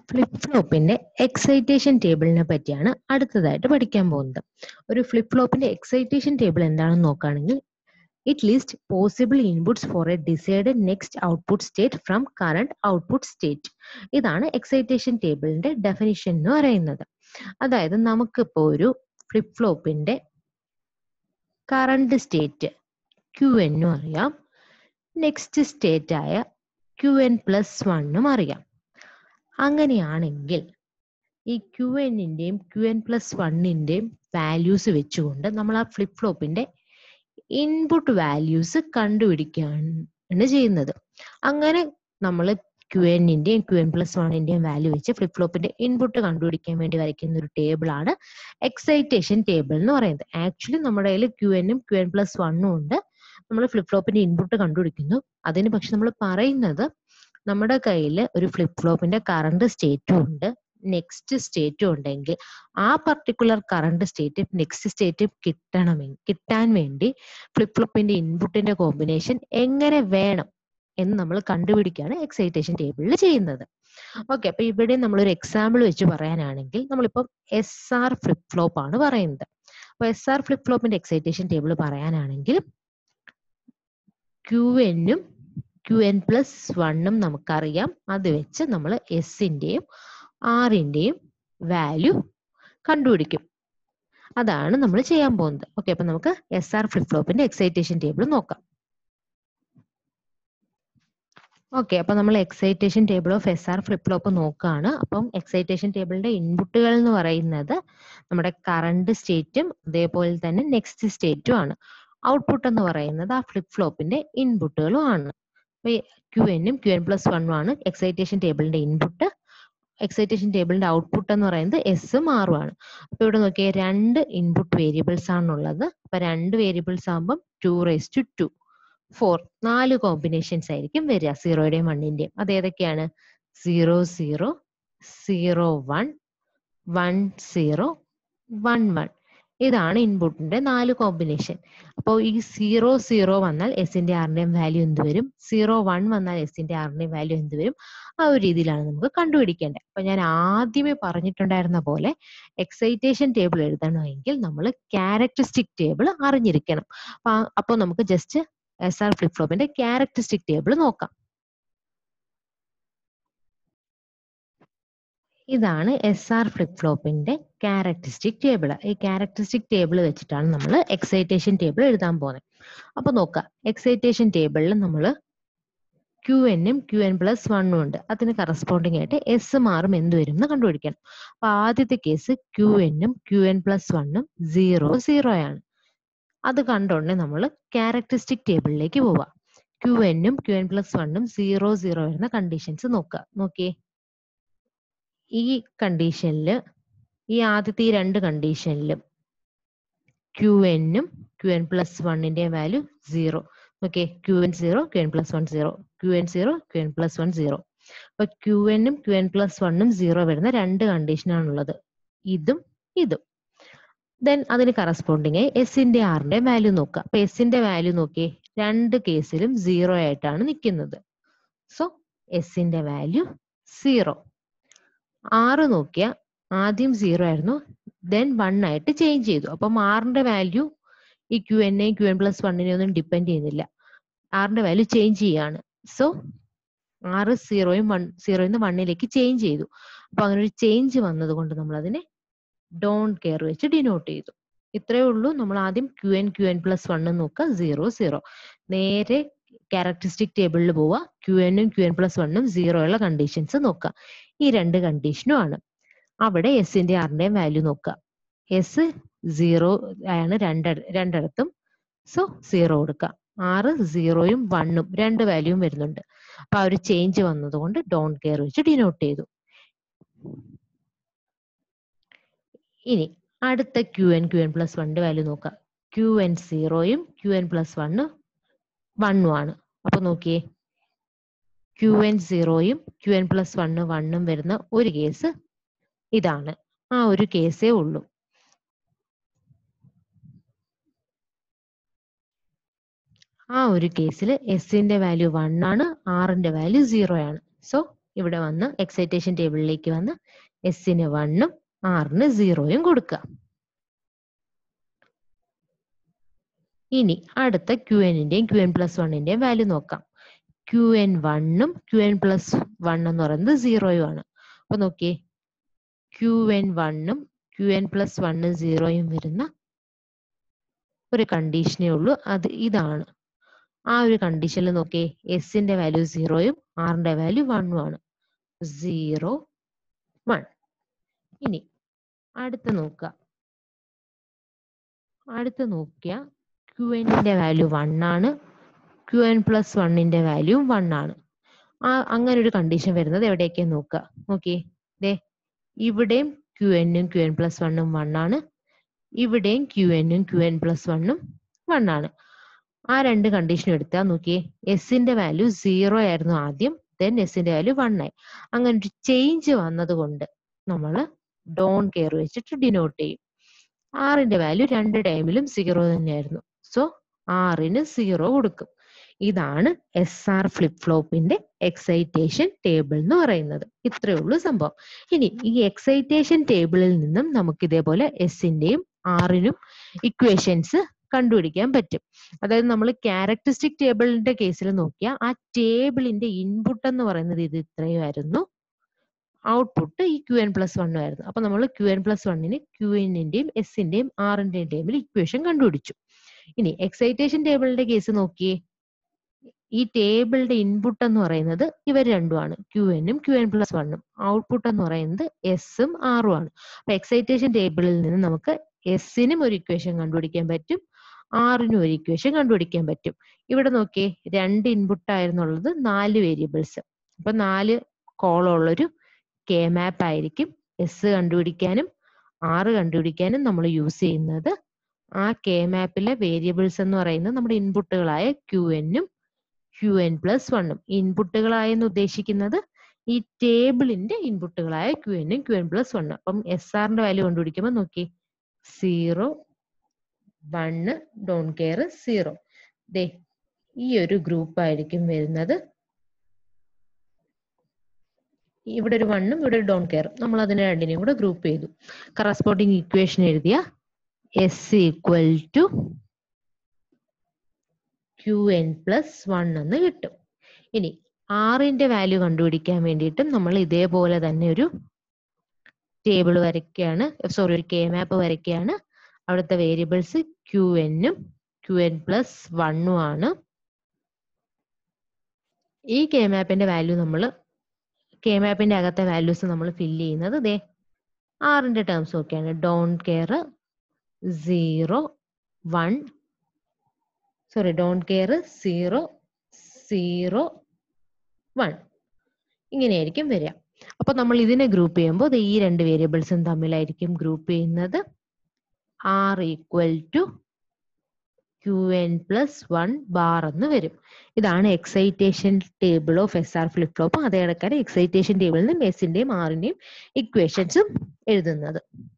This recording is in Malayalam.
ഫ്ലിപ്പ് ഫ്ലോപ്പിന്റെ എക്സൈറ്റേഷൻ ടേബിളിനെ പറ്റിയാണ് അടുത്തതായിട്ട് പഠിക്കാൻ പോകുന്നത് ഒരു ഫ്ലിപ്പ് ഫ്ലോപ്പിന്റെ എക്സൈറ്റേഷൻ ടേബിൾ എന്താണെന്ന് നോക്കുകയാണെങ്കിൽ it list possible inputs for a decide next output state from current output state ഇതാണ് എക്സൈറ്റേഷൻ ടേബിളിന്റെ ഡെഫിനിഷൻ എന്ന് പറയുന്നത് അതായത് നമുക്കിപ്പോൾ ഒരു ഫ്ലിപ്പ് ഫ്ലോപ്പിന്റെ കറണ്ട് സ്റ്റേറ്റ് ക്യു എന്നും അറിയാം നെക്സ്റ്റ് സ്റ്റേറ്റ് ആയ ക്യു എൻ പ്ലസ് വണ്ണും അറിയാം അങ്ങനെയാണെങ്കിൽ ഈ ക്യു എന്നിന്റെയും ക്യു എൻ പ്ലസ് വണ്ണിന്റെയും വാല്യൂസ് വെച്ചുകൊണ്ട് നമ്മൾ ആ ഫ്ലിപ്പ് ഫ്ലോപ്പിന്റെ ഇൻപുട്ട് വാല്യൂസ് കണ്ടുപിടിക്കുകയാണ് ചെയ്യുന്നത് അങ്ങനെ നമ്മൾ ക്യു എന്നിന്റെയും ക്യു എൻ പ്ലസ് വണ്ണിന്റെയും വാല്യൂ വെച്ച് ഫ്ലിപ്പ് ഫ്ലോപ്പിന്റെ ഇൻപുട്ട് കണ്ടുപിടിക്കാൻ വേണ്ടി വരയ്ക്കുന്ന ഒരു ടേബിൾ ആണ് എക്സൈറ്റേഷൻ ടേബിൾ എന്ന് പറയുന്നത് ആക്ച്വലി നമ്മുടെ കയ്യിൽ ക്യു എന്നും ക്യു എൻ പ്ലസ് വണ്ണും ഉണ്ട് നമ്മൾ ഫ്ലിപ്പ് ഫ്ലോപ്പിന്റെ ഇൻപുട്ട് കണ്ടുപിടിക്കുന്നു അതിന് പക്ഷെ നമ്മൾ പറയുന്നത് നമ്മുടെ കയ്യിൽ ഒരു ഫ്ലിപ്പ് ഫ്ലോപ്പിന്റെ കറണ്ട് സ്റ്റേറ്റും ഉണ്ട് നെക്സ്റ്റ് സ്റ്റേറ്റും ഉണ്ടെങ്കിൽ ആ particular current state next state കിട്ടണമെങ്കിൽ കിട്ടാൻ വേണ്ടി ഫ്ലിപ്പ് ഫ്ലോപ്പിന്റെ ഇൻപുട്ടിന്റെ കോമ്പിനേഷൻ എങ്ങനെ വേണം എന്ന് നമ്മൾ കണ്ടുപിടിക്കുകയാണ് എക്സൈറ്റേഷൻ ടേബിളിൽ ചെയ്യുന്നത് ഓക്കെ അപ്പൊ ഇവിടെ നമ്മളൊരു എക്സാമ്പിൾ വെച്ച് പറയാനാണെങ്കിൽ നമ്മളിപ്പം എസ് ആർ ഫ്ലിപ്പ് ഫ്ലോപ്പ് ആണ് പറയുന്നത് അപ്പൊ എസ് ആർ ഫ്ലിപ്പ് ഫ്ലോപ്പിന്റെ എക്സൈറ്റേഷൻ ടേബിൾ പറയാനാണെങ്കിൽ ക്യു എന്നും ക്യു എൻ പ്ലസ് വണ്ണും നമുക്കറിയാം അത് വെച്ച് നമ്മൾ എസിന്റെയും ആറിന്റെയും വാല്യൂ കണ്ടുപിടിക്കും അതാണ് നമ്മൾ ചെയ്യാൻ പോകുന്നത് ഓക്കെ അപ്പൊ നമുക്ക് എസ് ആർ ഫ്ലിപ്പ് ഫ്ലോപ്പിന്റെ എക്സൈറ്റേഷൻ ടേബിൾ നോക്കാം ഓക്കെ അപ്പൊ നമ്മൾ excitation table of S R flip flop നോക്കുകയാണ് അപ്പം എക്സൈറ്റേഷൻ ടേബിളിന്റെ ഇൻപുട്ടുകൾ എന്ന് പറയുന്നത് നമ്മുടെ കറണ്ട് സ്റ്റേറ്റും അതേപോലെ തന്നെ നെക്സ്റ്റ് സ്റ്റേറ്റും ആണ് ഔട്ട്പുട്ട് എന്ന് പറയുന്നത് ആ ഫ്ലിപ്പ് ഫ്ലോപ്പിന്റെ ഇൻപുട്ടുകളും ആണ് ക്യു എന്നും ക്യു എൻ പ്ലസ് വണ്ണും ആണ് എക്സൈറ്റേഷൻ ടേബിളിന്റെ ഇൻപുട്ട് എക്സൈറ്റേഷൻ ടേബിളിന്റെ ഔട്ട്പുട്ട് എന്ന് പറയുന്നത് എസും ആറും ആണ് അപ്പൊ ഇവിടെ നോക്കിയാൽ രണ്ട് ഇൻപുട്ട് വേരിയബിൾസ് ആണുള്ളത് അപ്പൊ രണ്ട് വേരിയബിൾസ് ആകുമ്പോൾ two raise two two four നാല് കോമ്പിനേഷൻസ് ആയിരിക്കും വരിക സീറോയുടെയും വണ്ണിന്റെയും അത് ഏതൊക്കെയാണ് zero zero zero one one zero one one ഇതാണ് ഇൻപുട്ടിന്റെ നാല് കോമ്പിനേഷൻ അപ്പോൾ ഈ സീറോ സീറോ വന്നാൽ എസിന്റെ ആറിന്റെയും വാല്യൂ എന്ത് വരും സീറോ വൺ വന്നാൽ എസിന്റെ ആറിന്റെയും വാല്യൂ എന്ത് വരും ആ ഒരു രീതിയിലാണ് നമുക്ക് കണ്ടുപിടിക്കേണ്ടത് അപ്പൊ ഞാൻ ആദ്യമേ പറഞ്ഞിട്ടുണ്ടായിരുന്ന പോലെ എക്സൈറ്റേഷൻ ടേബിൾ എഴുതണമെങ്കിൽ നമ്മൾ ക്യാരക്ടറിസ്റ്റിക് ടേബിൾ അറിഞ്ഞിരിക്കണം അപ്പൊ അപ്പോൾ നമുക്ക് ജസ്റ്റ് എസ് ആർ ഫ്ലിപ്പ് ഫ്ലോപ്പിന്റെ ക്യാരക്ടറിസ്റ്റിക് ടേബിൾ നോക്കാം ഇതാണ് എസ് ആർ ഫ്ലിപ്പ് ഫ്ലോപ്പിന്റെ ക്യാരക്ടറിസ്റ്റിക് ടേബിൾ ഈ ക്യാരക്ടറിസ്റ്റിക് ടേബിൾ വെച്ചിട്ടാണ് നമ്മൾ എക്സൈറ്റേഷൻ ടേബിൾ എഴുതാൻ പോകുന്നത് അപ്പൊ നോക്കാം എക്സൈറ്റേഷൻ ടേബിളിൽ നമ്മൾ ക്യു എന്നും ക്യു എൻ പ്ലസ് വണ്ണും ഉണ്ട് അതിന് കറസ്പോണ്ടിങ് ആയിട്ട് എസ് മാറും എന്ത് വരും എന്ന് കണ്ടുപിടിക്കണം അപ്പൊ ആദ്യത്തെ കേസ് ക്യു എന്നും ക്യു എൻ പ്ലസ് വണ്ണും സീറോ സീറോ ആണ് അത് കണ്ടോണ്ടേ നമ്മൾ ക്യാരക്ടറിസ്റ്റിക് ടേബിളിലേക്ക് പോവാം ക്യു എന്നും ക്യു എൻ പ്ലസ് വണ്ണും സീറോ സീറോ വരുന്ന കണ്ടീഷൻസ് നോക്കുക നോക്കിയേ ഈ കണ്ടീഷനിൽ ഈ ആദ്യത്തെ ഈ രണ്ട് കണ്ടീഷനിലും ക്യു എന്നും ക്യു എൻ പ്ലസ് വണ്ണിന്റെ value zero okay Q N zero Q N plus one zero Q N zero Q N plus one zero അപ്പൊ ക്യു എന്നും ക്യു എൻ പ്ലസ് വണ്ണും സീറോ വരുന്ന രണ്ട് കണ്ടീഷനാണുള്ളത് ഇതും ഇതും ദെൻ അതിന് കറസ്പോണ്ടിങ് ആയി എസിന്റെ ആറിന്റെ വാല്യൂ നോക്കുക അപ്പൊ എസിന്റെ വാല്യൂ നോക്കിയേ രണ്ട് കേസിലും സീറോ ആയിട്ടാണ് നിൽക്കുന്നത് സോ എസിന്റെ വാല്യൂ സീറോ ആറ് നോക്കിയ ആദ്യം സീറോ ആയിരുന്നു ദെൻ വൺ ആയിട്ട് ചേഞ്ച് ചെയ്തു അപ്പം ആറിന്റെ വാല്യൂ ഈ Q N a Q N plus വണ്ണിനെ ഒന്നും ഡിപ്പെൻഡ് ചെയ്യുന്നില്ല ആറിന്റെ വാല്യൂ ചേഞ്ച് ചെയ്യാണ് സോ ആറ് സീറോയും വൺ സീറോയിൽ നിന്ന് വണ്ണിലേക്ക് ചേഞ്ച് ചെയ്തു അപ്പൊ അങ്ങനെ ഒരു ചേഞ്ച് വന്നത് കൊണ്ട് നമ്മൾ അതിനെ ഡോൺ കെയർ വെച്ച് ഡിനോട്ട് ചെയ്തു ഇത്രയേ ഉള്ളൂ നമ്മൾ ആദ്യം Q N Q N plus one നോക്കുക സീറോ സീറോ നേരെ ക്യാരക്ടറിസ്റ്റിക് ടേബിളിൽ പോവുക ക്യു എനും ക്യു എൻ പ്ലസ് വണ്ണും സീറോ ഉള്ള കണ്ടീഷൻസ് നോക്കുക ഈ രണ്ട് കണ്ടീഷനും ആണ് അവിടെ എസിന്റെ ആറിന്റെയും വാല്യൂ നോക്കുക എസ് സീറോ ആണ് രണ്ട് രണ്ടിടത്തും സോ സീറോ കൊടുക്കുക ആറ് സീറോയും വണ്ണും രണ്ട് വാല്യൂവും വരുന്നുണ്ട് അപ്പൊ ആ ഒരു ചേഞ്ച് വന്നതുകൊണ്ട് ഡോൺ കെയർ വെച്ച് ഡിനോട്ട് ചെയ്തു ഇനി അടുത്ത Q N Q N plus വണ്ണിന്റെ വാല്യൂ നോക്കുക ക്യു എൻ സീറോയും ക്യു എൻ പ്ലസ് വണ്ണ് വണ്ണും ആണ് അപ്പൊ നോക്കിയേ ക്യു എൻ സീറോയും ക്യു എൻ പ്ലസ് വണ്ണ് വണ്ണും വരുന്ന ഒരു കേസ് ഇതാണ് ആ ഒരു കേസേ ഉള്ളൂ ആ ഒരു കേസിൽ എസിന്റെ വാല്യൂ വൺ ആണ് ആറിന്റെ വാല്യൂ സീറോ ആണ് സോ ഇവിടെ വന്ന് എക്സൈറ്റേഷൻ ടേബിളിലേക്ക് വന്ന് എസിന് വണ്ണും ആറിന് സീറോയും കൊടുക്കുക ഇനി അടുത്ത ക്യു എന്നിന്റെയും ക്യു എൻ പ്ലസ് വണ്ണിന്റെയും വാല്യൂ നോക്കാം ക്യു എൻ വണ്ണും ക്യു എൻ പ്ലസ് വൺ എന്ന് പറയുന്നത് സീറോയും ആണ് അപ്പൊ നോക്കിയേ ക്യു എൻ വണ്ണും ക്യു എൻ പ്ലസ് വണ്ണും സീറോയും വരുന്ന ഒരു കണ്ടീഷനേ ഉള്ളൂ അത് ഇതാണ് ആ ഒരു കണ്ടീഷനിൽ നോക്കിയേ എസിന്റെ വാല്യൂ സീറോയും ആറിന്റെ വാല്യൂ വണ്ണും ആണ് സീറോ വൺ ഇനി അടുത്ത് നോക്കുക അടുത്ത് നോക്കിയ ക്യു എന്നിന്റെ വാല്യൂ വൺ ആണ് ക്യു എൻ പ്ലസ് വണ്ണിന്റെ വാല്യൂ വൺ ആണ് ആ അങ്ങനെ ഒരു കണ്ടീഷൻ വരുന്നത് എവിടെയൊക്കെ നോക്കുക നോക്കിയേ ദേ ഇവിടെയും ക്യു എന്നും ക്യു എൻ പ്ലസ് വണ്ണും വൺ ആണ് ഇവിടെയും ക്യു എന്നും ക്യു എൻ പ്ലസ് വണ്ണും വൺ ആണ് ആ രണ്ട് കണ്ടീഷനും എടുത്താൽ നോക്കിയേ എസിന്റെ വാല്യൂ സീറോ ആയിരുന്നു ആദ്യം ദെൻ എസിന്റെ വാല്യൂ വൺ ആയി അങ്ങനെ ഒരു ചേഞ്ച് വന്നത് കൊണ്ട് നമ്മൾ ഡോൺ കെയർ വെച്ചിട്ട് ഡിനോട്ട് ചെയ്യും ആറിന്റെ വാല്യൂ രണ്ട് ടൈമിലും സീറോ തന്നെയായിരുന്നു സോ ആറിന് സീറോ കൊടുക്കും ഇതാണ് എസ് ആർ ഫ്ലിപ്പ് ഫ്ലോപ്പിന്റെ എക്സൈറ്റേഷൻ ടേബിൾ എന്ന് പറയുന്നത് ഇത്രയേ ഉള്ളൂ സംഭവം ഇനി ഈ എക്സൈറ്റേഷൻ ടേബിളിൽ നിന്നും നമുക്ക് ഇതേപോലെ എസിന്റെയും ആറിനും ഇക്വേഷൻസ് കണ്ടുപിടിക്കാൻ പറ്റും അതായത് നമ്മൾ ക്യാരക്ടറിസ്റ്റിക് ടേബിളിന്റെ കേസിൽ നോക്കിയാൽ ആ ടേബിളിന്റെ ഇൻപുട്ട് എന്ന് പറയുന്നത് ഇത് ഇത്രയുമായിരുന്നു ഔട്ട്പുട്ട് ഈ ക്യു എൻ പ്ലസ് വണ്ണും ആയിരുന്നു അപ്പൊ നമ്മൾ ക്യു എൻ പ്ലസ് വണ്ണിന് ക്യു എന്നിന്റെയും എസിന്റെയും ആറിന്റെയും ടേബിൾ ഇക്വേഷൻ കണ്ടുപിടിച്ചു ഇനി എക്സൈറ്റേഷൻ ടേബിളിന്റെ കേസ് നോക്കിയേ ഈ ടേബിളിന്റെ ഇൻപുട്ട് എന്ന് പറയുന്നത് ഇവർ രണ്ടുമാണ് ക്യു എന്നും ക്യു എൻ പ്ലസ് വണ്ണും ഔട്ട്പുട്ട് എന്ന് പറയുന്നത് എസും ആറും ആണ് അപ്പൊ എക്സൈറ്റേഷൻ ടേബിളിൽ നിന്ന് നമുക്ക് എസിനും ഒരു ഇക്വേഷൻ കണ്ടുപിടിക്കാൻ പറ്റും ആറിനും ഒരു ഇക്വേഷൻ കണ്ടുപിടിക്കാൻ പറ്റും ഇവിടെ നോക്കിയേ രണ്ട് ഇൻപുട്ട് ആയിരുന്നുള്ളത് നാല് വേരിയബിൾസ് അപ്പൊ നാല് കോളുള്ളൊരു കെ മാപ്പ് ആയിരിക്കും എസ് കണ്ടുപിടിക്കാനും ആറ് കണ്ടുപിടിക്കാനും നമ്മൾ യൂസ് ചെയ്യുന്നത് ആ കെ മാപ്പിലെ വേരിയബിൾസ് എന്ന് പറയുന്നത് നമ്മുടെ ഇൻപുട്ടുകളായ ക്യു എന്നും ക്യു എൻ പ്ലസ് വണ്ണും ഇൻപുട്ടുകളായെന്ന് ഉദ്ദേശിക്കുന്നത് ഈ ടേബിളിന്റെ ഇൻപുട്ടുകളായ ക്യു എന്നും ക്യു എൻ പ്ലസ് വണ്ണും അപ്പം എസ് ആറിന്റെ വാല്യൂ കണ്ടുപിടിക്കുമ്പോൾ നോക്കി zero one don't care zero ദേ ഈ ഒരു ഗ്രൂപ്പ് ആയിരിക്കും വരുന്നത് ഇവിടെ ഒരു വണ്ണും ഇവിടെ ഒരു ഡോൺ കെയർ നമ്മൾ അതിനെ രണ്ടിനെയും കൂടെ ഗ്രൂപ്പ് ചെയ്തു കറസ്പോണ്ടിങ് ഇക്വേഷൻ എഴുതിയ S equal to Q N plus one എന്ന് കിട്ടും ഇനി ആറിന്റെ വാല്യൂ കണ്ടുപിടിക്കാൻ വേണ്ടിയിട്ടും നമ്മൾ ഇതേപോലെ തന്നെ ഒരു ടേബിൾ വരയ്ക്കുകയാണ് സോറി ഒരു കെ മാപ്പ് വരയ്ക്കുകയാണ് അവിടുത്തെ വേരിയബിൾസ് ക്യു എന്നും ക്യു എൻ പ്ലസ് വണ്ണും ആണ് ഈ കെ മാപ്പിന്റെ വാല്യൂ നമ്മൾ കെ മാപ്പിന്റെ അകത്തെ വാല്യൂസ് നമ്മൾ ഫില്ല് ചെയ്യുന്നത് ദേ ആറിന്റെ ടേംസ് ഒക്കെയാണ് don't care zero one sorry don't care zero zero one ഇങ്ങനെയായിരിക്കും വരിക അപ്പൊ നമ്മൾ ഇതിനെ ഗ്രൂപ്പ് ചെയ്യുമ്പോൾ ഈ രണ്ട് വേരിയബിൾസും തമ്മിലായിരിക്കും ഗ്രൂപ്പ് ചെയ്യുന്നത് R equal to Q N plus one bar എന്ന് വരും ഇതാണ് excitation table of S R flip flop അതേ കണക്കാണ് എക്സൈറ്റേഷൻ ടേബിളിൽ നിന്നും എസിന്റെയും ആറിന്റെയും ഇക്വേഷൻസും എഴുതുന്നത്